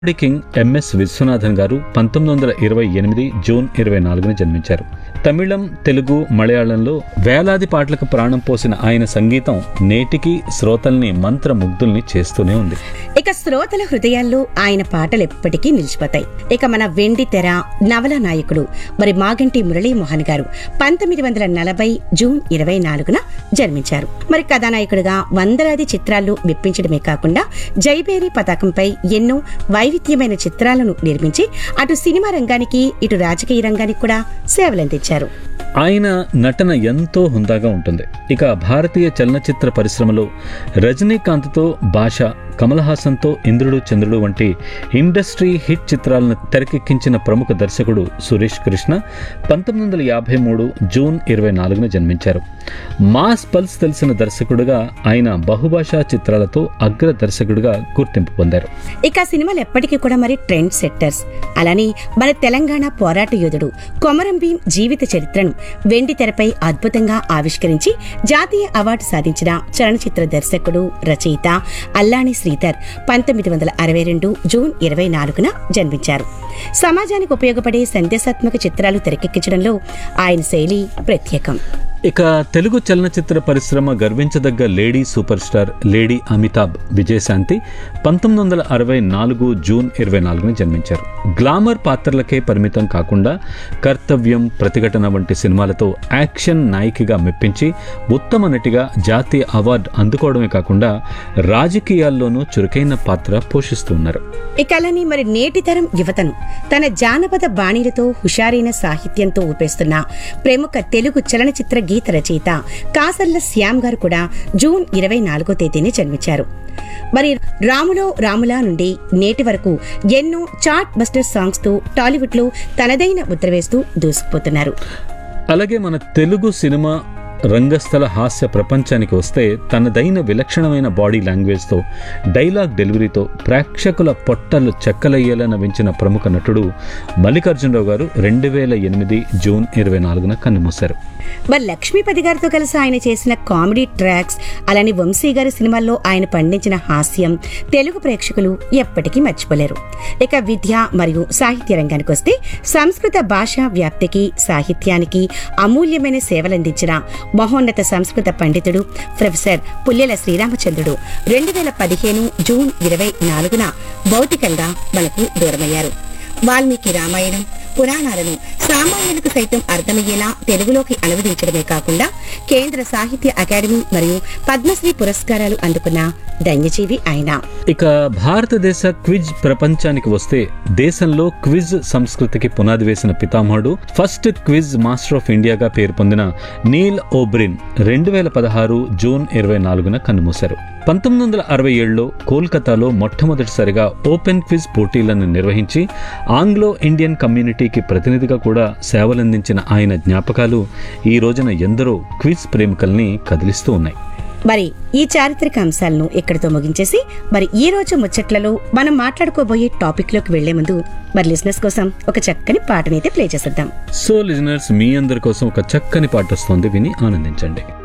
comedy king MS Viswanathan గారు పంతొమ్మిది వందల ఇరవై ఎనిమిది జూన్ ఇరవై నాలుగున జన్మించారు తమిళం తెలుగు మలయాళంలో వేలాది పాటలకు ప్రాణం పోసిన ఆయన సంగీతం నేటికి శ్రోతల్ని మంత్రముగ్ధుల్ని చేస్తూనే ఉంది ఇక శ్రోతల హృదయాల్లో ఆయన పాటలు ఎప్పటికీ నిలిచిపోతాయి ఇక మన వెండి తెర నవల నాయకుడు మరి మాగంటి మురళీమోహన్ గారు పంతొమ్మిది వందల నలభై జూన్ ఇరవై నాలుగున జన్మించారు మరి కథానాయకుడిగా వందలాది చిత్రాలు మెప్పించడమే కాకుండా జైబేరి పతాకంపై ఎన్నో వైవిధ్యమైన చిత్రాలను నిర్మించి అటు సినిమా రంగానికి ఇటు రాజకీయ రంగానికి కూడా సేవలందించారు ఆయన నటన ఎంతో హుందాగా ఉంటుంది ఇక భారతీయ చలనచిత్ర పరిశ్రమలో రజనీకాంత్తో భాష కమల్ హాసన్తో ఇంద్రుడు చంద్రుడు వంటి ఇండస్ట్రీ హిట్ చిత్రాలను తెరకెక్కించిన ప్రముఖ దర్శకుడు సురేష్ కృష్ణ పంతొమ్మిది వందల యాభై మూడు జూన్ ఇరవై నాలుగున జన్మించారు మాస్ పల్స్ తెలిసిన దర్శకుడుగా ఆయన బహుభాషా చిత్రాలతో అగ్ర దర్శకుడిగా గుర్తింపు పొందారు ఇక సినిమాలు ఎప్పటికీ కూడా మరి ట్రెండ్ సెట్టర్స్ అలానే మన తెలంగాణ పోరాట యోధుడు కొమరం భీం జీవిత చరిత్రను వెండి తెరపై అద్భుతంగా ఆవిష్కరించి జాతీయ అవార్డు సాధించిన చలనచిత్ర దర్శకుడు రచయిత అల్లాని శ్రీధర్ పంతొమ్మిది వందల అరవై రెండు జూన్ ఇరవై నాలుగున జన్మించారు సమాజానికి ఉపయోగపడే సందేశాత్మక చిత్రాలు తెరకెక్కించడంలో ఆయన శైలి ప్రత్యేకం ఇక తెలుగు చలనచిత్ర పరిశ్రమ గర్వించదగ్గ lady super star lady Amitabh Vijayashanti పంతొమ్మిది వందల అరవై నాలుగు జూన్ ఇరవై నాలుగున జన్మించారు గ్లామర్ పాత్రలకే పరిమితం కాకుండా కర్తవ్యం ప్రతిఘటన వంటి సినిమాలతో యాక్షన్ నాయికగా మెప్పించి ఉత్తమ నటిగా జాతీయ అవార్డు అందుకోవడమే కాకుండా రాజకీయాల్లోనూ చురుకైన పాత్ర పోషిస్తూ ఉన్నారు ఇక అలానే మరి నేటి తరం యువతను తన జానపద బాణీలతో హుషారైన సాహిత్యంతో ఊపేస్తున్న ప్రముఖ తెలుగు చలనచిత్ర గీత రచయిత కాసర్ల శ్యామ్ గారు కూడా జూన్ ఇరవై నాలుగో తేదీని జన్మించారు మరి రాములో రాములా నుండి నేటి వరకు ఎన్నో చార్ట్ బస్టర్ సాంగ్స్ తో టాలీవుడ్ లో తనదైన ముద్ర వేస్తూ దూసుకుపోతున్నారు అలాగే మన తెలుగు సినిమా రంగస్థల హాస్య ప్రపంచానికి వస్తే తనదైన విలక్షణమైన బాడీ లాంగ్వేజ్తో డైలాగ్ డెలివరీతో ప్రేక్షకుల పొట్టలు చెక్కలయ్యేలా నవ్వించిన ప్రముఖ నటుడు మల్లికార్జునరావు గారు రెండు వేల ఎనిమిది జూన్ ఇరవై నాలుగున కన్నుమూశారు మరి లక్ష్మీపతి గారితో కలిసి ఆయన చేసిన కామెడీ ట్రాక్స్ అలానే వంశీ గారి సినిమాల్లో ఆయన పండించిన హాస్యం తెలుగు ప్రేక్షకులు ఎప్పటికీ మర్చిపోలేరు ఇక విద్య మరియు సాహిత్య రంగానికి వస్తే సంస్కృత భాషా వ్యాప్తికి సాహిత్యానికి అమూల్యమైన సేవలందించిన మహోన్నత సంస్కృత పండితుడు ప్రొఫెసర్ పుల్లెల శ్రీరామచంద్రుడు రెండు వేల పదిహేను జూన్ ఇరవై నాలుగున భౌతికంగా మనకు దూరమయ్యారు వాల్మీకి రామాయణం పురాణాలను సామాన్యులకు సైతం అర్థమయ్యేలా తెలుగులోకి అనువదించడమే కాకుండా కేంద్ర సాహిత్య అకాడమీ మరియు పద్మశ్రీ పురస్కారాలు అందుకున్న ధన్యజీవి ఆయన ఇక భారతదేశ క్విజ్ ప్రపంచానికి వస్తే దేశంలో క్విజ్ సంస్కృతికి పునాది వేసిన పితామహుడు ఫస్ట్ క్విజ్ మాస్టర్ ఆఫ్ ఇండియాగా పేరు పొందిన నీల్ ఓబ్రిన్ రెండు వేల పదహారు జూన్ ఇరవై నాలుగున కన్నుమూశారు పంతొమ్మిది వందల అరవై ఏడులో కోల్కతాలో మొట్టమొదటిసారిగా ఓపెన్ క్విజ్ పోటీలను నిర్వహించి ఆంగ్లో ఇండియన్ కమ్యూనిటీకి ప్రతినిధిగా కూడా సేవలందించిన ఆయన జ్ఞాపకాలు ఈ రోజున ఎందరో క్విజ్ ప్రేమికుల్ని కదిలిస్తూ ఉన్నాయి మరి ఈ చారిత్రక అంశాలను ఇక్కడితో ముగించేసి మరి ఈ రోజు ముచ్చట్లలో మనం మాట్లాడుకోబోయే టాపిక్ లోకి వెళ్లే ముందు మరి లిజినెస్ కోసం ఒక చక్కని పాటనైతే ప్లే చేసేద్దాం సో లిజనర్స్ మీ అందరి కోసం ఒక చక్కని పాట వస్తుంది విని ఆనందించండి